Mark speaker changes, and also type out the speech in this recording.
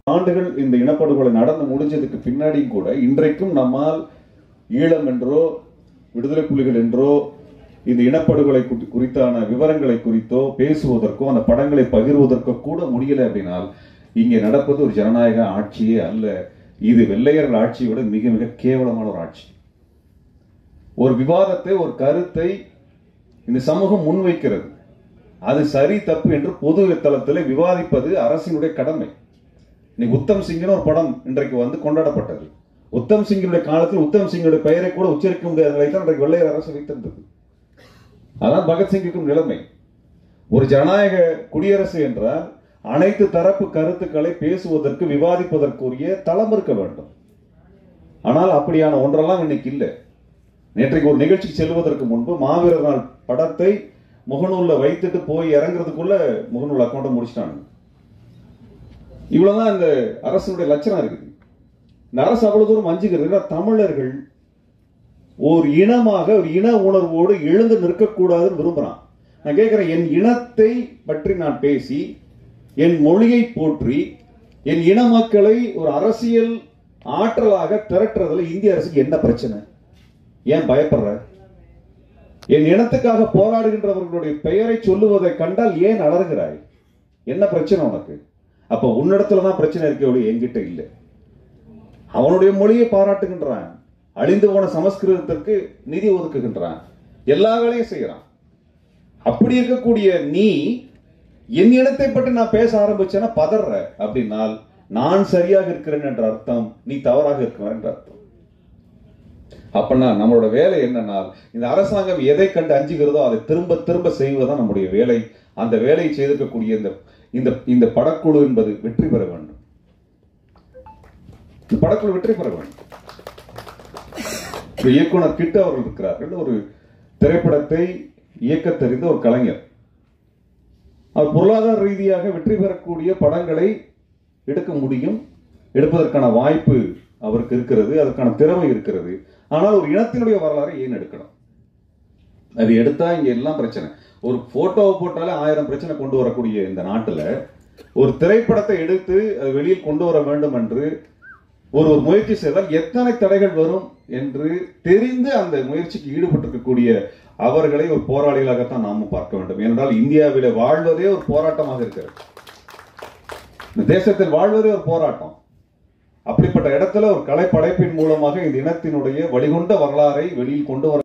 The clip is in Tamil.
Speaker 1: ஆண்டுகள் இந்த இனப்படுகொலை நடந்து முடிஞ்சதுக்கு பின்னாடியும் கூட இன்றைக்கும் நம்மால் ஈழம் என்றோ விடுதலை புலிகள் என்றோ இந்த இனப்படுகொலை குறி- குறித்தான விவரங்களை குறித்தோ பேசுவதற்கோ அந்த படங்களை பகிர்வதற்கோ கூட முடியல அப்படின்னால் இங்கே நடப்பது ஒரு ஜனநாயக ஆட்சியே அல்ல இது வெள்ளையர்கள் ஆட்சியை விட மிக மிக கேவலமான ஒரு ஆட்சி ஒரு விவாதத்தை ஒரு கருத்தை இந்த சமூகம் முன்வைக்கிறது அது சரி தப்பு என்று பொது தளத்தில் விவாதிப்பது அரசினுடைய கடமை இன்னைக்கு உத்தம் சிங்னு ஒரு படம் இன்றைக்கு வந்து கொண்டாடப்பட்டது உத்தம் சிங்கினுடைய காலத்தில் உத்தம் சிங்குடைய பெயரை கூட உச்சரிக்க முடியாத நிலையில் இன்றைக்கு வெள்ளையர் அரசு வைத்திருந்தது அதான் பகத்சிங்குக்கும் நிலைமை ஒரு ஜனநாயக குடியரசு என்றால் அனைத்து தரப்பு கருத்துக்களை பேசுவதற்கு விவாதிப்பதற்குரிய தளம் இருக்க வேண்டும் ஆனால் அப்படியான ஒன்றெல்லாம் இன்னைக்கு இல்லை நேற்றைக்கு ஒரு நிகழ்ச்சிக்கு செல்வதற்கு முன்பு மாவீரர் நாள் படத்தை முகநூல்ல வைத்துட்டு போய் இறங்குறதுக்குள்ள முகநூல் அக்கௌண்ட்டை முடிச்சிட்டாங்க இவ்வளவுதான் இந்த அரசுடைய லட்சணம் இருக்குது இந்த அரசு அவ்வளவு தூரம் அஞ்சுகிறது ஏன்னா தமிழர்கள் ஒரு இனமாக ஒரு இன உணர்வோடு எழுந்து நிற்கக்கூடாதுன்னு விரும்புறான் நான் கேட்கிறேன் என் இனத்தை பற்றி நான் பேசி என் மொழியை போற்றி என் இன மக்களை ஒரு அரசியல் ஆற்றலாக திரட்டுறதுல இந்திய அரசுக்கு என்ன பிரச்சனை ஏன் பயப்படுற என் இனத்துக்காக போராடுகின்றவர்களுடைய பெயரை சொல்லுவதை கண்டால் ஏன் அலறுகிறாய் என்ன பிரச்சனை உனக்கு அப்ப உன்னிடத்துல தான் பிரச்சனை இருக்கே ஒழிய என்கிட்ட இல்லை அவனுடைய மொழியை பாராட்டுகின்றான் அழிந்து போன சமஸ்கிருதத்திற்கு நிதி ஒதுக்குகின்றான் எல்லா வேலையும் செய்யறான் அப்படி இருக்கக்கூடிய நீ என் இனத்தை பற்றி நான் பேச ஆரம்பிச்சேன்னா பதற அப்படின்னால் நான் சரியாக இருக்கிறேன் என்ற அர்த்தம் நீ தவறாக இருக்கிறான் என்ற அர்த்தம் அப்பனா நம்மளோட வேலை என்னன்னா இந்த அரசாங்கம் எதை கண்டு அஞ்சுகிறதோ அதை திரும்ப திரும்ப செய்வதுதான் நம்முடைய வேலை அந்த வேலையை செய்திருக்கக்கூடிய இந்த இந்த இந்த படக்குழு என்பது வெற்றி பெற வேண்டும் இந்த படக்குழு வெற்றி பெற வேண்டும் ஒரு இயக்குனர் கிட்ட அவர்கள் இருக்கிறார்கள் ஒரு திரைப்படத்தை இயக்க தெரிந்த ஒரு கலைஞர் அவர் பொருளாதார ரீதியாக வெற்றி பெறக்கூடிய படங்களை எடுக்க முடியும் எடுப்பதற்கான வாய்ப்பு அவருக்கு இருக்கிறது அதற்கான திறமை இருக்கிறது ஆனால் ஒரு இனத்தினுடைய வரலாறை ஏன் எடுக்கணும் அது எடுத்தா இங்க எல்லாம் பிரச்சனை ஒரு போட்டோவை போட்டாலே ஆயிரம் பிரச்சனை கொண்டு வரக்கூடிய இந்த நாட்டுல ஒரு திரைப்படத்தை எடுத்து அது வெளியில் கொண்டு வர வேண்டும் என்று ஒரு ஒரு முயற்சி செய்தால் எத்தனை தடைகள் வரும் என்று தெரிந்து அந்த முயற்சிக்கு ஈடுபட்டிருக்கக்கூடிய அவர்களை ஒரு போராளிகளாகத்தான் நாம பார்க்க வேண்டும் ஏனென்றால் இந்தியாவில வாழ்வதே ஒரு போராட்டமாக இருக்கிறது இந்த தேசத்தில் வாழ்வதே ஒரு போராட்டம் அப்படிப்பட்ட இடத்துல ஒரு கலைப்படைப்பின் மூலமாக இந்த இனத்தினுடைய வழிகொண்ட வரலாறை வெளியில் கொண்டு வர